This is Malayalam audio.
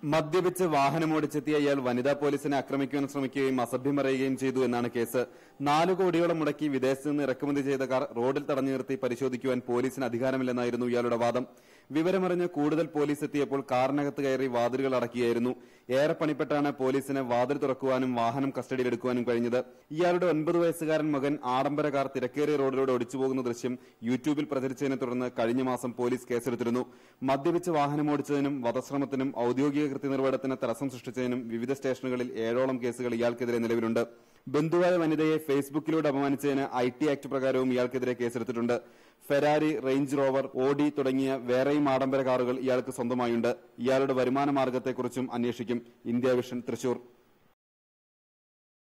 മദ്യപിച്ച് വാഹനമോടിച്ചെത്തിയ ഇയാൾ വനിതാ പോലീസിനെ ആക്രമിക്കുവാൻ ശ്രമിക്കുകയും അസഭ്യം പറയുകയും ചെയ്തു എന്നാണ് കേസ് നാല് കോടിയോളം മുടക്കി വിദേശത്ത് നിന്ന് ഇറക്കുമതി ചെയ്ത കാർ റോഡിൽ തടഞ്ഞു നിർത്തി പരിശോധിക്കുവാൻ പോലീസിന് അധികാരമില്ലെന്നായിരുന്നു ഇയാളുടെ വാദം വിവരമറിഞ്ഞ് കൂടുതൽ പോലീസ് എത്തിയപ്പോൾ കാറിനകത്ത് കയറി വാതിലുകൾ അടക്കിയായിരുന്നു ഏറെ പണിപ്പെട്ടാണ് പോലീസിന് വാതിൽ തുറക്കുവാനും വാഹനം കസ്റ്റഡിയിലെടുക്കുവാനും കഴിഞ്ഞത് ഇയാളുടെ ഒൻപത് വയസ്സുകാരൻ മകൻ ആഡംബര കാർ തിരക്കേറിയ റോഡിലൂടെ ഒടിച്ചുപോകുന്ന ദൃശ്യം യൂട്യൂബിൽ പ്രചരിച്ചതിനെ തുടർന്ന് കഴിഞ്ഞ മാസം പോലീസ് കേസെടുത്തിരുന്നു മദ്യപിച്ച് വാഹനമോടിച്ചതിനും വധശ്രമത്തിനും ഔദ്യോഗിക കൃത്യനിർവഹണത്തിന് തടസ്സം സൃഷ്ടിച്ചതിനും വിവിധ സ്റ്റേഷനുകളിൽ ഏഴോളം കേസുകൾ ഇയാൾക്കെതിരെ നിലവിലുണ്ട് ബന്ധുവായ വനിതയെ ഫേസ്ബുക്കിലൂടെ അപമാനിച്ചതിന് ഐ ടി ആക്ട് പ്രകാരവും ഇയാൾക്കെതിരെ കേസെടുത്തിട്ടുണ്ട് ഫെരാരി റേഞ്ച് റോവർ ഓഡി തുടങ്ങിയ വേറെയും ആഡംബര കാറുകൾ ഇയാൾക്ക് സ്വന്തമായുണ്ട് ഇയാളുടെ വരുമാന മാർഗത്തെക്കുറിച്ചും അന്വേഷിക്കും ഇന്ത്യ വിഷൻ തൃശൂർ